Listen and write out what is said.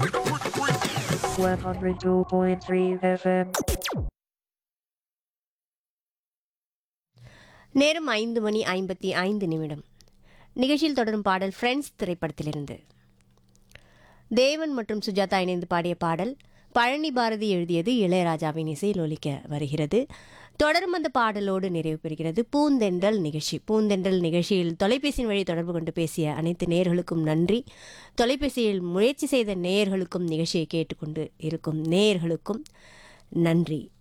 102.3 FM. நேரம் ஐந்து மணி ஐம்பத்தி ஐந்து நிமிடம் நிகழ்ச்சியில் தொடரும் பாடல் ஃப்ரெண்ட்ஸ் திரைப்படத்திலிருந்து தேவன் மற்றும் சுஜாதா இணைந்து பாடிய பாடல் பழனி பாரதி எழுதியது இளையராஜாவின் இசையில் ஒலிக்க வருகிறது தொடரும் அந்த பாடலோடு நிறைவு பெறுகிறது பூந்தென்றல் நிகழ்ச்சி பூந்தென்றல் நிகழ்ச்சியில் தொலைபேசியின் வழி தொடர்பு கொண்டு பேசிய அனைத்து நேயர்களுக்கும் நன்றி தொலைபேசியில் முயற்சி செய்த நேயர்களுக்கும் நிகழ்ச்சியை கேட்டுக்கொண்டு இருக்கும் நேயர்களுக்கும் நன்றி